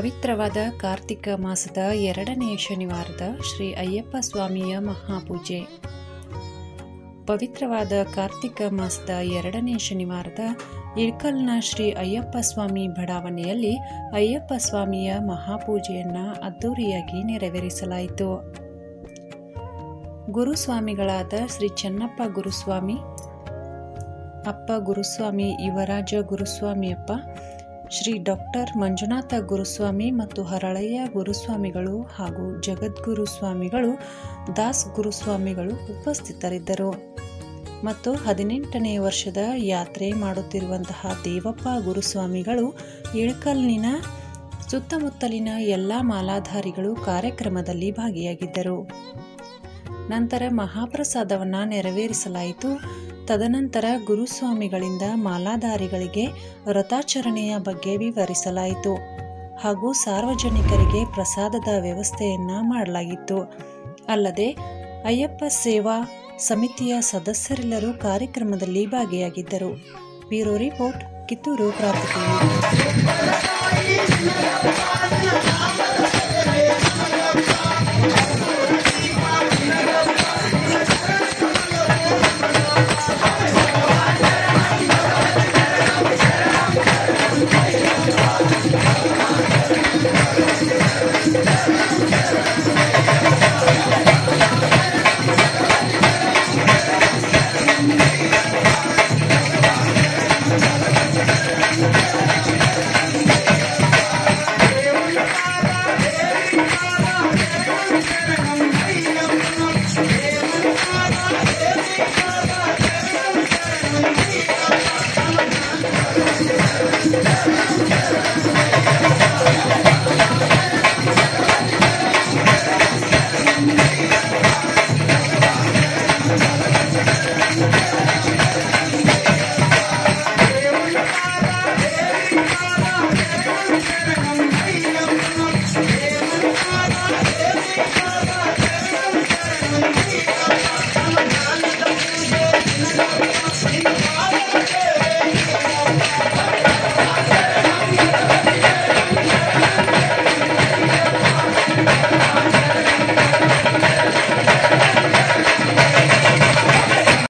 ಪವಿತ್ರವಾದ ಕಾರ್ತಿಕ ಮಾಸದ ಎರಡನೆಯ ಶನಿವಾರದ ಶ್ರೀ ಅಯ್ಯಪ್ಪ ಸ್ವಾಮಿಯ ಮಹಾಪೂಜೆ ಪವಿತ್ರವಾದ ಕಾರ್ತಿಕ ಮಾಸದ ಎರಡನೇ ಶನಿವಾರದ ಇಳ್ಕಲ್ನ ಶ್ರೀ ಅಯ್ಯಪ್ಪ ಸ್ವಾಮಿ ಬಡಾವಣೆಯಲ್ಲಿ ಅಯ್ಯಪ್ಪ ಸ್ವಾಮಿಯ ಮಹಾಪೂಜೆಯನ್ನು ಅದ್ದೂರಿಯಾಗಿ ನೆರವೇರಿಸಲಾಯಿತು ಗುರುಸ್ವಾಮಿಗಳಾದ ಶ್ರೀ ಚೆನ್ನಪ್ಪ ಗುರುಸ್ವಾಮಿ ಅಪ್ಪ ಗುರುಸ್ವಾಮಿ ಯುವರಾಜ ಗುರುಸ್ವಾಮಿಯಪ್ಪ ಶ್ರೀ ಡಾಕ್ಟರ್ ಮಂಜುನಾಥ ಗುರುಸ್ವಾಮಿ ಮತ್ತು ಹರಳಯ್ಯ ಗುರುಸ್ವಾಮಿಗಳು ಹಾಗೂ ಜಗದ್ಗುರು ಸ್ವಾಮಿಗಳು ದಾಸ್ ಗುರುಸ್ವಾಮಿಗಳು ಉಪಸ್ಥಿತರಿದ್ದರು ಮತ್ತು ಹದಿನೆಂಟನೇ ವರ್ಷದ ಯಾತ್ರೆ ಮಾಡುತ್ತಿರುವಂತಹ ದೇವಪ್ಪ ಗುರುಸ್ವಾಮಿಗಳು ಇಳಕಲ್ನಿನ ಸುತ್ತಮುತ್ತಲಿನ ಎಲ್ಲ ಮಾಲಾಧಾರಿಗಳು ಕಾರ್ಯಕ್ರಮದಲ್ಲಿ ಭಾಗಿಯಾಗಿದ್ದರು ನಂತರ ಮಹಾಪ್ರಸಾದವನ್ನು ನೆರವೇರಿಸಲಾಯಿತು ತದನಂತರ ಗುರುಸ್ವಾಮಿಗಳಿಂದ ಮಾಲಾಧಾರಿಗಳಿಗೆ ವ್ರತಾಚರಣೆಯ ಬಗ್ಗೆ ವಿವರಿಸಲಾಯಿತು ಹಾಗೂ ಸಾರ್ವಜನಿಕರಿಗೆ ಪ್ರಸಾದದ ವ್ಯವಸ್ಥೆಯನ್ನ ಮಾಡಲಾಗಿತ್ತು ಅಲ್ಲದೆ ಅಯ್ಯಪ್ಪ ಸೇವಾ ಸಮಿತಿಯ ಸದಸ್ಯರೆಲ್ಲರೂ ಕಾರ್ಯಕ್ರಮದಲ್ಲಿ ಭಾಗಿಯಾಗಿದ್ದರು ಬ್ಯೂರೋ ರಿಪೋರ್ಟ್ ಕಿತ್ತೂರು ಪ್ರಾಂತ